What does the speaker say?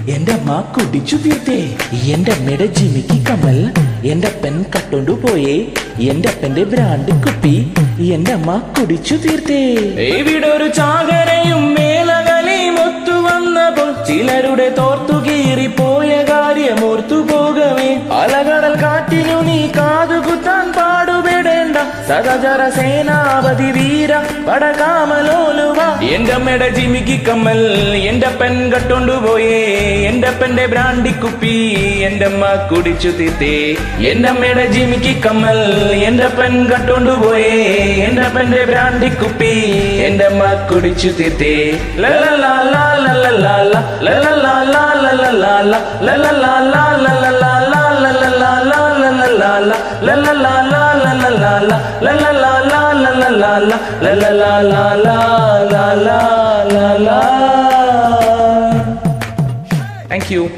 എന്റെ അമ്മ കുടിച്ചു തീർത്തേ എന്റെ അമ്മയുടെ ജിമിക്ക് കമൽ എന്റെ അപ്പൻ കട്ടോണ്ടു പോയേ എന്റെ അപ്പന്റെ ബ്രാൻഡ് കുപ്പി എന്റെ അമ്മ കുടിച്ചു തീർത്തേ ഇവിടെ ഒരു ചാകരയും മേലകലയും ഒത്തുവന്നപ്പോൾ ചിലരുടെ തോർത്തു കീറിപ്പോയ കാര്യം ഓർത്തു പോകവേ അലകടൽ കാറ്റിനു നീ കാതുകുത്താൻ പാടുപെടേണ്ട സദചര സേനാപതി വീര പടകാമലോലുവ എന്റെ അമ്മയുടെ ജിമിക്ക് കമ്മൽ എന്റെ പെൻ കട്ടോണ്ടുപോയേ എന്റെ പെന്റെ ബ്രാൻഡി കുപ്പി എന്റെ അമ്മ കുടിച്ചു തീർത്തേ എന്റെ അമ്മയുടെ ജിമിക്ക് കമ്മൽ എന്റെ പെൻ കട്ടോണ്ടുപോയേ എന്റെ പെന്റെ ബ്രാൻഡി കുപ്പി എന്റെ അമ്മ കുടിച്ചു തീർത്തേ ലലലാലാ ലലലാലാ ലലലാലാ ലലലാലാ ലലലാലാ ലലലാലാ ലലലാലാ ലലലാലാ ലലലാലാ ലലലാലാ ലലലാലാ ലലലാലാ ലലലാലാ ലലലാ താങ്ക് യു